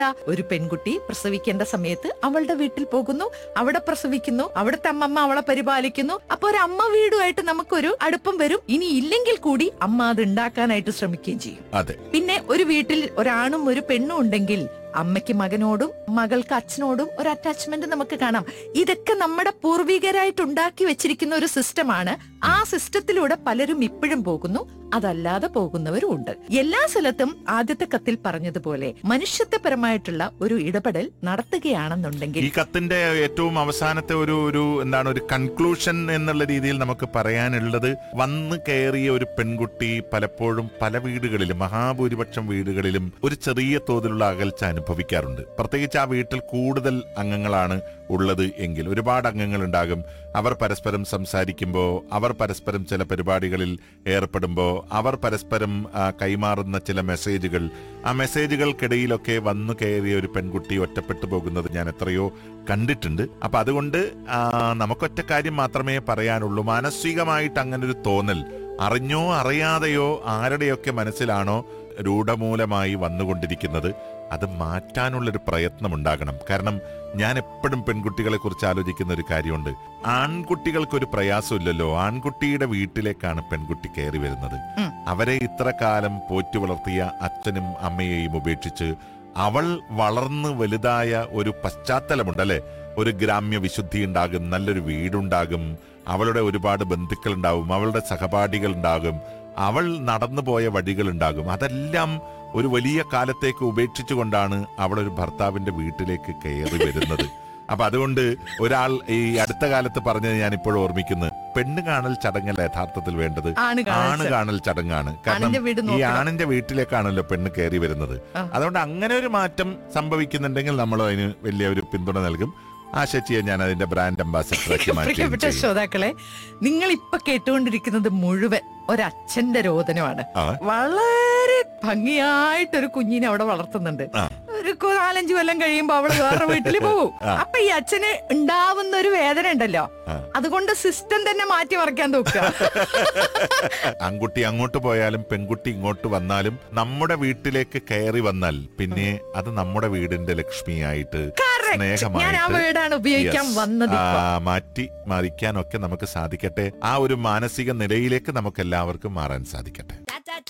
ഒരു പെൺകുട്ടി പ്രസവിക്കേണ്ട സമയത്ത് അവളുടെ വീട്ടിൽ പോകുന്നു അവിടെ പ്രസവിക്കുന്നു അവിടുത്തെ അമ്മമ്മ അവളെ പരിപാലിക്കുന്നു അപ്പൊ ഒരു അമ്മ വീടുമായിട്ട് നമുക്കൊരു അടുപ്പം വരും ഇനി ഇല്ലെങ്കിൽ കൂടി അമ്മ അത് ഉണ്ടാക്കാനായിട്ട് ശ്രമിക്കുകയും ചെയ്യും അതെ പിന്നെ ഒരു വീട്ടിൽ ഒരാണും ഒരു പെണ്ണും ഉണ്ടെങ്കിൽ അമ്മയ്ക്ക് മകനോടും മകൾക്ക് അച്ഛനോടും ഒരു അറ്റാച്ച്മെന്റ് നമുക്ക് കാണാം ഇതൊക്കെ നമ്മുടെ പൂർവികരായിട്ട് ഉണ്ടാക്കി വെച്ചിരിക്കുന്ന ഒരു സിസ്റ്റമാണ് ആ സിസ്റ്റത്തിലൂടെ പലരും ഇപ്പോഴും പോകുന്നു അതല്ലാതെ പോകുന്നവരും ഉണ്ട് എല്ലാ സ്ഥലത്തും ആദ്യത്തെ കത്തിൽ പറഞ്ഞതുപോലെ മനുഷ്യത്വപരമായിട്ടുള്ള ഒരു ഇടപെടൽ നടത്തുകയാണെന്നുണ്ടെങ്കിൽ ഈ കത്തിന്റെ ഏറ്റവും അവസാനത്തെ ഒരു ഒരു എന്താണ് ഒരു കൺക്ലൂഷൻ എന്നുള്ള രീതിയിൽ നമുക്ക് പറയാനുള്ളത് വന്ന് കയറിയ ഒരു പെൺകുട്ടി പലപ്പോഴും പല വീടുകളിലും മഹാഭൂരിപക്ഷം വീടുകളിലും ഒരു ചെറിയ തോതിലുള്ള അകൽച്ച അനുഭവിക്കാറുണ്ട് പ്രത്യേകിച്ച് ആ വീട്ടിൽ കൂടുതൽ അംഗങ്ങളാണ് ഉള്ളത് എങ്കിൽ ഒരുപാട് അംഗങ്ങൾ ഉണ്ടാകും അവർ പരസ്പരം സംസാരിക്കുമ്പോൾ അവർ പരസ്പരം ചില പരിപാടികളിൽ ഏർപ്പെടുമ്പോൾ അവർ പരസ്പരം ആ, കൈമാറുന്ന ചില മെസ്സേജുകൾ ആ മെസ്സേജുകൾക്കിടയിലൊക്കെ വന്നു കയറിയ ഒരു പെൺകുട്ടി ഒറ്റപ്പെട്ടു പോകുന്നത് ഞാൻ എത്രയോ കണ്ടിട്ടുണ്ട് അപ്പൊ അതുകൊണ്ട് ആ, നമുക്കൊറ്റ കാര്യം മാത്രമേ പറയാനുള്ളൂ മാനസികമായിട്ട് അങ്ങനെ ഒരു തോന്നൽ അറിഞ്ഞോ അറിയാതെയോ ആരുടെയൊക്കെ മനസ്സിലാണോ രൂഢമൂലമായി വന്നുകൊണ്ടിരിക്കുന്നത് അത് മാറ്റാനുള്ളൊരു പ്രയത്നം ഉണ്ടാകണം കാരണം ഞാൻ എപ്പോഴും പെൺകുട്ടികളെ കുറിച്ച് ആലോചിക്കുന്ന ഒരു കാര്യമുണ്ട് ആൺകുട്ടികൾക്കൊരു പ്രയാസമില്ലല്ലോ ആൺകുട്ടിയുടെ വീട്ടിലേക്കാണ് പെൺകുട്ടി കയറി വരുന്നത് ഉം. അവരെ ഇത്ര കാലം പോറ്റു വളർത്തിയ അച്ഛനും അമ്മയെയും ഉപേക്ഷിച്ച് അവൾ വളർന്ന് വലുതായ ഒരു പശ്ചാത്തലമുണ്ടല്ലേ ഒരു ഗ്രാമ്യ വിശുദ്ധി ഉണ്ടാകും നല്ലൊരു വീടുണ്ടാകും അവളുടെ ഒരുപാട് ബന്ധുക്കൾ ഉണ്ടാവും അവളുടെ സഹപാഠികൾ ഉണ്ടാകും അവൾ നടന്നുപോയ വഴികൾ ഉണ്ടാകും അതെല്ലാം ഒരു വലിയ കാലത്തേക്ക് ഉപേക്ഷിച്ചുകൊണ്ടാണ് അവൾ ഒരു ഭർത്താവിന്റെ വീട്ടിലേക്ക് കയറി വരുന്നത് അപ്പൊ അതുകൊണ്ട് ഒരാൾ ഈ അടുത്ത കാലത്ത് പറഞ്ഞത് ഞാൻ ഇപ്പോഴും ഓർമ്മിക്കുന്നത് പെണ്ണ് കാണൽ ചടങ്ങല്ല യഥാർത്ഥത്തിൽ വേണ്ടത് ആണ് ആണ് കാണിച്ചത്. കാണൽ ചടങ്ങാണ് കാരണം ആണിന്റെ വീട് ഈ നോക്കണം. ആണിന്റെ വീട്ടിലേക്കാണല്ലോ പെണ്ണ് കയറി വരുന്നത് ആ. അതുകൊണ്ട് അങ്ങനെ ഒരു മാറ്റം സംഭവിക്കുന്നുണ്ടെങ്കിൽ നമ്മൾ അതിന് വലിയ ഒരു പിന്തുണ നൽകും ആ ശച്ചിയെ ഞാൻ അതിന്റെ ബ്രാൻഡ് അംബാസിഡറാക്കി മാറ്റുകയും പ്രിയപ്പെട്ട ചെയ്യും ശ്രോതാക്കളെ നിങ്ങൾ ഇപ്പൊ കേട്ടുകൊണ്ടിരിക്കുന്നത് മുഴുവൻ ഒരച്ഛന്റെ രോദനമാണ് ആ. വളരെ ഭംഗിയായിട്ടൊരു കുഞ്ഞിനെ അവിടെ വളർത്തുന്നുണ്ട് ആ. ഒരു കു- നാലഞ്ച് കൊല്ലം കഴിയുമ്പോ അവള് വേറെ വീട്ടിൽ പോകും ആ. അപ്പൊ ഈ അച്ഛന് ഉണ്ടാവുന്ന ഒരു വേദന ഉണ്ടല്ലോ ആ. അതുകൊണ്ട് സിസ്റ്റം തന്നെ മാറ്റി മറിക്കാൻ നോക്കുക ആൺകുട്ടി അങ്ങോട്ട് പോയാലും പെൺകുട്ടി ഇങ്ങോട്ട് വന്നാലും നമ്മുടെ വീട്ടിലേക്ക് കയറി വന്നാൽ പിന്നെ അത് നമ്മുടെ വീടിന്റെ ലക്ഷ്മിയായിട്ട് ഞാൻ ആ സ്നേഹമായിട്ട് വേർഡാണ് ഉപയോഗിക്കാൻ Yes. വന്നത് ഇപ്പൊ. ആ, മാറ്റി മറിക്കാനൊക്കെ നമുക്ക് സാധിക്കട്ടെ ആ ഒരു മാനസിക നിലയിലേക്ക് നമുക്ക് എല്ലാവർക്കും മാറാൻ സാധിക്കട്ടെ